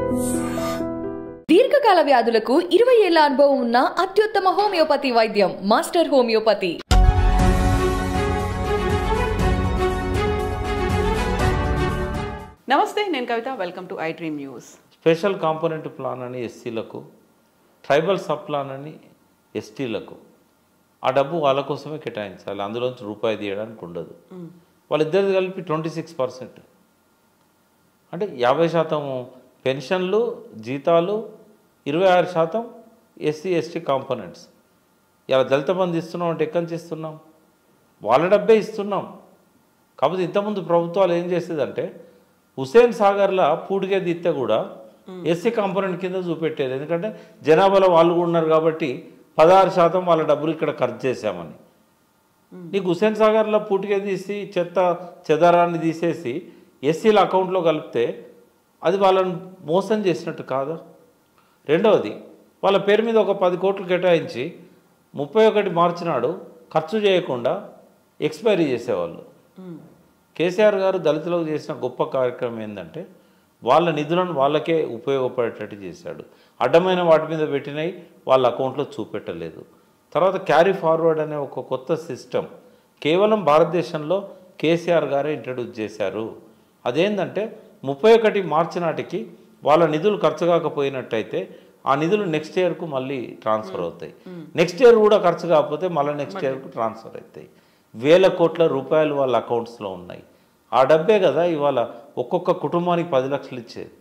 దీర్ఘకాల వ్యాధులకు ఇరవై ఏళ్ల అనుభవం ఉన్న అత్యుత్తమ హోమియోపతి వైద్యం మాస్టర్ హోమియోపతి నమస్తే నేను Kavitha welcome to I dream news special component plan అని ఎస్సీలకు ట్రైబల్ సబ్ ప్లాన్ అని ఎస్టీలకు ఆ డబ్బు వాళ్ళ కోసమే కేటాయించాలి అందులోంచి రూపాయి తీయడానికి ఉండదు వాళ్ళిద్దరిది కలిపి ట్వంటీ సిక్స్ పర్సెంట్ అంటే యాభై శాతం పెన్షన్లు జీతాలు ఇరవై ఆరు శాతం ఎస్సీ ఎస్టీ కాంపోనెంట్స్ ఇలా దళిత బంధు ఇస్తున్నాం అంటే ఎక్కడి నుంచి ఇస్తున్నాం వాళ్ళ డబ్బే ఇస్తున్నాం కాకపోతే ఇంతకుముందు ప్రభుత్వాలు ఏం చేసేదంటే హుసేన్ సాగర్లో పూడిగే దిత్తే కూడా ఎస్సీ కాంపోనెంట్ కింద చూపెట్టేది ఎందుకంటే జనాభాలో వాళ్ళు కూడా ఉన్నారు కాబట్టి పదహారు శాతం వాళ్ళ డబ్బులు ఇక్కడ ఖర్చు చేశామని నీకు హుసేన్ సాగర్లో పూటిగా తీసి చెత్త చెదారాన్ని తీసేసి ఎస్సీల అకౌంట్లో కలిపితే అది వాళ్ళని మోసం చేసినట్టు కాదా రెండవది వాళ్ళ పేరు మీద ఒక పది కోట్లు కేటాయించి ముప్పై ఒకటి మార్చి నాడు ఖర్చు చేయకుండా ఎక్స్పైరీ చేసేవాళ్ళు కేసీఆర్ గారు దళితులకు చేసిన గొప్ప కార్యక్రమం ఏంటంటే వాళ్ళ నిధులను వాళ్ళకే ఉపయోగపడేటట్టు చేశాడు అడ్డమైన వాటి మీద పెట్టినవి వాళ్ళ అకౌంట్లో చూపెట్టలేదు తర్వాత క్యారీ ఫార్వర్డ్ అనే ఒక కొత్త సిస్టమ్ కేవలం భారతదేశంలో కేసీఆర్ గారే ఇంట్రడ్యూస్ చేశారు అదేంటంటే ముప్పై ఒకటి మార్చి నాటికి వాళ్ళ నిధులు ఖర్చు కాకపోయినట్టయితే ఆ నిధులు నెక్స్ట్ ఇయర్కు మళ్ళీ ట్రాన్స్ఫర్ అవుతాయి నెక్స్ట్ ఇయర్ కూడా ఖర్చు కాకపోతే మళ్ళీ నెక్స్ట్ ఇయర్కు ట్రాన్స్ఫర్ అవుతాయి వేల కోట్ల రూపాయలు వాళ్ళ అకౌంట్స్లో ఉన్నాయి ఆ డబ్బే కదా ఇవాళ ఒక్కొక్క కుటుంబానికి పది లక్షలు ఇచ్చేది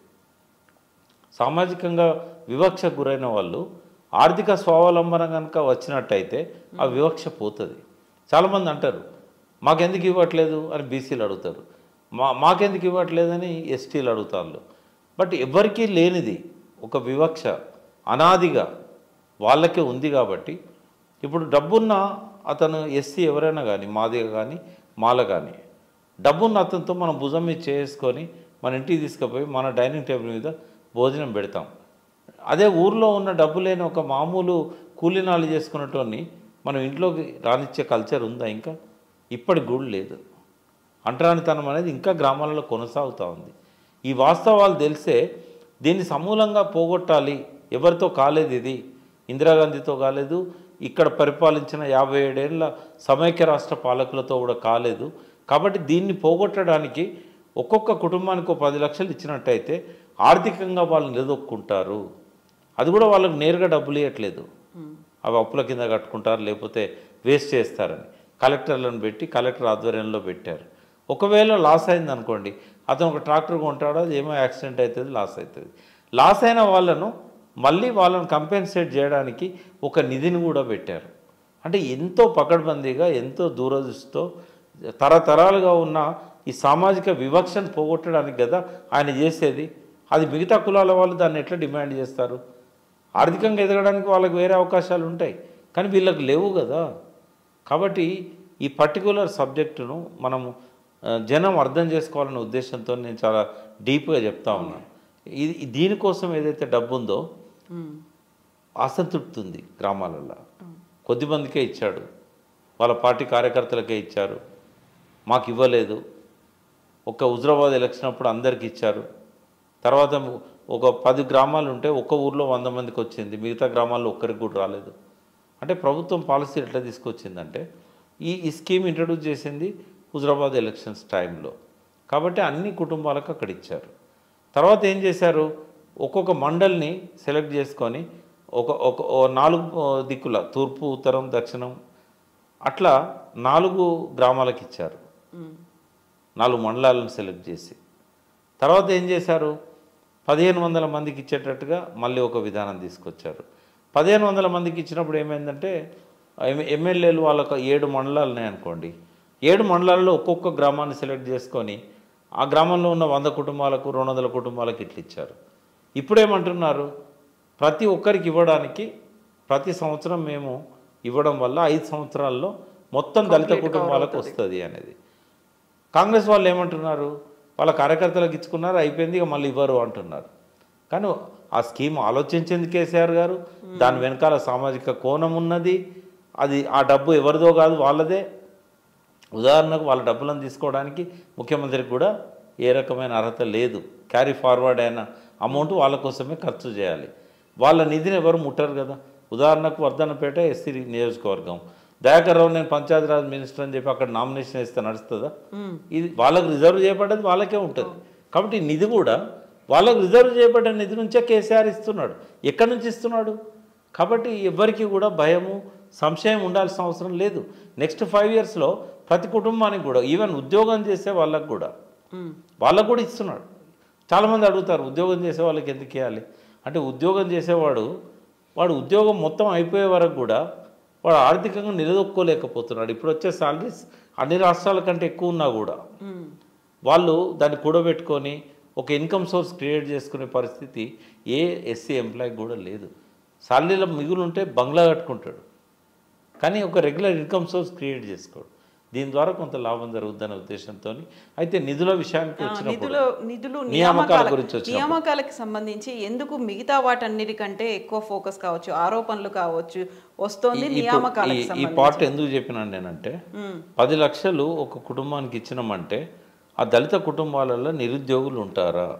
సామాజికంగా వివక్షకు గురైన వాళ్ళు ఆర్థిక స్వావలంబన కనుక వచ్చినట్టయితే ఆ వివక్ష పోతుంది చాలామంది అంటారు మాకెందుకు ఇవ్వట్లేదు అని బీసీలు అడుగుతారు మా మాకెందుకు ఇవ్వట్లేదని ఎస్టీలు అడుగుతారు బట్ ఎవరికీ లేనిది ఒక వివక్ష అనాదిగా వాళ్ళకే ఉంది కాబట్టి ఇప్పుడు డబ్బున్న అతను ఎస్సీ ఎవరైనా కానీ మాదిగ కానీ మాల కానీ డబ్బున్న అతనితో మనం భుజం మీద చేసుకొని మన ఇంటికి తీసుకుపోయి మన డైనింగ్ టేబుల్ మీద భోజనం పెడతాం అదే ఊర్లో ఉన్న డబ్బు లేని ఒక మామూలు కూలీనాలు చేసుకున్నటోని మనం ఇంట్లోకి రానిచ్చే కల్చర్ ఉందా ఇంకా ఇప్పటికి కూడా లేదు అంటరానితనం అనేది ఇంకా గ్రామాలలో కొనసాగుతూ ఉంది ఈ వాస్తవాలు తెలిసే దీన్ని సమూలంగా పోగొట్టాలి ఎవరితో కాలేదు ఇది ఇందిరాగాంధీతో కాలేదు ఇక్కడ పరిపాలించిన యాభై ఏడేళ్ల సమైక్య రాష్ట్ర పాలకులతో కూడా కాలేదు కాబట్టి దీన్ని పోగొట్టడానికి ఒక్కొక్క కుటుంబానికి ఒక పది లక్షలు ఇచ్చినట్టయితే ఆర్థికంగా వాళ్ళు నిలదొక్కుంటారు అది కూడా వాళ్ళకి నేరుగా డబ్బులు ఇవ్వట్లేదు అవి అప్పుల కింద కట్టుకుంటారు లేకపోతే వేస్ట్ చేస్తారని కలెక్టర్లను పెట్టి కలెక్టర్ ఆధ్వర్యంలో పెట్టారు ఒకవేళ లాస్ అయింది అనుకోండి అతను ఒక ట్రాక్టర్ కొంటాడు అది ఏమో యాక్సిడెంట్ అవుతుంది లాస్ అవుతుంది లాస్ అయిన వాళ్ళను మళ్ళీ వాళ్ళని కంపెన్సేట్ చేయడానికి ఒక నిధిని కూడా పెట్టారు అంటే ఎంతో పకడ్బందీగా ఎంతో దూరదృష్టితో తరతరాలుగా ఉన్న ఈ సామాజిక వివక్షను పోగొట్టడానికి కదా ఆయన చేసేది అది మిగతా కులాల వాళ్ళు దాన్ని ఎట్లా డిమాండ్ చేస్తారు ఆర్థికంగా ఎదగడానికి వాళ్ళకి వేరే అవకాశాలు ఉంటాయి కానీ వీళ్ళకి లేవు కదా కాబట్టి ఈ పర్టికులర్ సబ్జెక్టును మనము ఆ, జనం అర్థం చేసుకోవాలనే ఉద్దేశంతో నేను చాలా డీప్గా చెప్తా ఉన్నాను ఇది దీనికోసం ఏదైతే డబ్బు ఉందో అసంతృప్తి ఉంది గ్రామాలలో కొద్దిమందికే ఇచ్చాడు వాళ్ళ పార్టీ కార్యకర్తలకే ఇచ్చారు మాకు ఇవ్వలేదు ఒక హుజరాబాద్ ఎలక్షన్ అప్పుడు అందరికి ఇచ్చారు తర్వాత ఒక పది గ్రామాలు ఉంటే ఒక్క ఊర్లో వంద మందికి వచ్చింది మిగతా గ్రామాల్లో ఒక్కరికి కూడా రాలేదు అంటే ప్రభుత్వం పాలసీ ఎట్లా తీసుకొచ్చిందంటే ఈ ఈ స్కీమ్ ఇంట్రడ్యూస్ చేసింది హుజరాబాద్ ఎలక్షన్స్ టైంలో కాబట్టి అన్ని కుటుంబాలకు అక్కడ ఇచ్చారు తర్వాత ఏం చేశారు ఒక్కొక్క మండల్ని సెలెక్ట్ చేసుకొని ఒక ఒక ఓ నాలుగు ఆ, దిక్కుల తూర్పు ఉత్తరం దక్షిణం అట్లా నాలుగు గ్రామాలకు ఇచ్చారు నాలుగు మండలాలను సెలెక్ట్ చేసి తర్వాత ఏం చేశారు పదిహేను వందల మందికి ఇచ్చేటట్టుగా మళ్ళీ ఒక విధానం తీసుకొచ్చారు పదిహేను వందల మందికి ఇచ్చినప్పుడు ఏమైందంటే ఎమ్- ఎమ్మెల్యేలు వాళ్ళకు ఏడు మండలాలు ఉన్నాయి అనుకోండి ఏడు మండలాల్లో ఒక్కొక్క గ్రామాన్ని సెలెక్ట్ చేసుకొని ఆ గ్రామంలో ఉన్న వంద కుటుంబాలకు రెండు వందల కుటుంబాలకు ఇట్లా ఇచ్చారు ఇప్పుడేమంటున్నారు ప్రతి ఒక్కరికి ఇవ్వడానికి ప్రతి సంవత్సరం మేము ఇవ్వడం వల్ల ఐదు సంవత్సరాల్లో మొత్తం దళిత కుటుంబాలకు వస్తుంది అనేది కాంగ్రెస్ వాళ్ళు ఏమంటున్నారు వాళ్ళ కార్యకర్తలకు ఇచ్చుకున్నారు అయిపోయింది ఇక మళ్ళీ ఇవ్వరు అంటున్నారు కానీ ఆ స్కీమ్ ఆలోచించింది కేసీఆర్ గారు దాని వెనకాల సామాజిక కోణం ఉన్నది అది ఆ డబ్బు ఎవరిదో కాదు వాళ్ళదే ఉదాహరణకు వాళ్ళ డబ్బులను తీసుకోవడానికి ముఖ్యమంత్రికి కూడా ఏ రకమైన అర్హత లేదు క్యారీ ఫార్వర్డ్ అయిన అమౌంట్ వాళ్ళ కోసమే ఖర్చు చేయాలి వాళ్ళ నిధిని ఎవరు ముట్టరు కదా ఉదాహరణకు వర్ధనపేట ఎస్సీ నియోజకవర్గం దయాకర్ రావు నేను పంచాయతీరాజ్ మినిస్టర్ అని చెప్పి అక్కడ నామినేషన్ ఇస్తే నడుస్తుందా ఇది వాళ్ళకు రిజర్వ్ చేయబడ్డది వాళ్ళకే ఉంటుంది కాబట్టి ఈ నిధి కూడా వాళ్ళకు రిజర్వ్ చేయబడ్డ నిధి నుంచే కేసీఆర్ ఇస్తున్నాడు ఎక్కడి నుంచి ఇస్తున్నాడు కాబట్టి ఎవరికి కూడా భయము సంశయం ఉండాల్సిన అవసరం లేదు నెక్స్ట్ ఫైవ్ ఇయర్స్లో ప్రతి కుటుంబానికి కూడా ఈవెన్ ఉద్యోగం చేసే వాళ్ళకు కూడా వాళ్ళకు కూడా ఇస్తున్నాడు చాలామంది అడుగుతారు ఉద్యోగం చేసే వాళ్ళకి ఎందుకు ఇవ్వాలి అంటే ఉద్యోగం చేసేవాడు వాడు ఉద్యోగం మొత్తం అయిపోయే వరకు కూడా వాడు ఆర్థికంగా నిలదొక్కోలేకపోతున్నాడు ఇప్పుడు వచ్చే సాలరీస్ అన్ని రాష్ట్రాల కంటే ఎక్కువ ఉన్నా కూడా వాళ్ళు దాన్ని కూడబెట్టుకొని ఒక ఇన్కమ్ సోర్స్ క్రియేట్ చేసుకునే పరిస్థితి ఏ ఎస్సీ ఎంప్లాయీ కూడా లేదు సాలరీలో మిగులు ఉంటే బంగ్లా కట్టుకుంటాడు కానీ ఒక రెగ్యులర్ ఇన్కమ్ సోర్స్ క్రియేట్ చేసుకోడు దీని ద్వారా కొంత లాభం జరుగుద్దనే ఉద్దేశంతో అయితే నిధుల విషయానికి వచ్చినప్పుడు నిధులు నిధులు నియామకాల నియామకాల గురించి వచ్చినప్పుడు. నియామకాలకు సంబంధించి ఎందుకు మిగతా వాటన్నిటికంటే ఎక్కువ ఫోకస్ కావచ్చు ఆరోపణలు కావచ్చు వస్తోంది ఈ- ఇప్పుడు నియామకాలకు ఈ- ఈ సంబంధించి పార్ట్ ఎందుకు చెప్పినాను నేనంటే పది లక్షలు ఒక కుటుంబానికి ఇచ్చినామంటే ఆ దళిత కుటుంబాలలో నిరుద్యోగులు ఉంటారా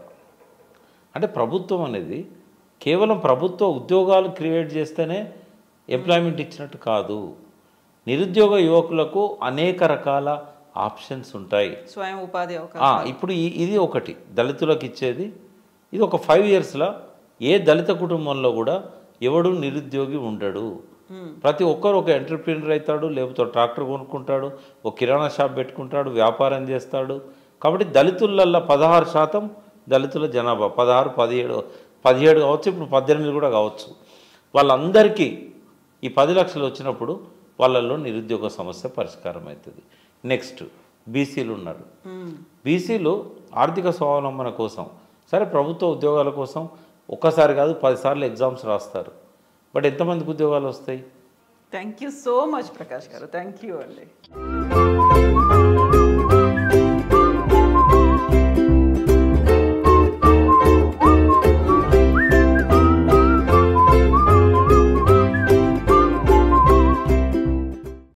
అంటే ప్రభుత్వం అనేది కేవలం ప్రభుత్వ ఉద్యోగాలు క్రియేట్ చేస్తేనే ఎంప్లాయ్మెంట్ ఇచ్చినట్టు కాదు నిరుద్యోగ యువకులకు అనేక రకాల ఆప్షన్స్ ఉంటాయి స్వయం ఉపాధి ఆ, అవకాశం ఇప్పుడు ఈ- ఇది ఒకటి దళితులకు ఇచ్చేది ఇది ఒక ఫైవ్ ఇయర్స్లో ఏ దళిత కుటుంబంలో కూడా ఎవడు నిరుద్యోగి ఉండడు ప్రతి ఒక్కరు ఒక ఎంటర్ప్రీనర్ అవుతాడు లేకపోతే ఒక ట్రాక్టర్ కొనుక్కుంటాడు ఒక కిరాణా షాప్ పెట్టుకుంటాడు వ్యాపారం చేస్తాడు కాబట్టి దళితులల్లో పదహారు శాతం దళితుల జనాభా పదహారు పదిహేడు పదిహేడు కావచ్చు ఇప్పుడు పద్దెనిమిది కూడా కావచ్చు వాళ్ళందరికీ ఈ పది లక్షలు వచ్చినప్పుడు వాళ్ళల్లో నిరుద్యోగ సమస్య పరిష్కారం అవుతుంది నెక్స్ట్ బీసీలు ఉన్నారు బీసీలు ఆర్థిక స్వావలంబన కోసం సరే ప్రభుత్వ ఉద్యోగాల కోసం ఒక్కసారి కాదు పదిసార్లు ఎగ్జామ్స్ రాస్తారు బట్ ఎంతమందికి ఉద్యోగాలు వస్తాయి thank you so much Prakash గారు థ్యాంక్ యూ అండి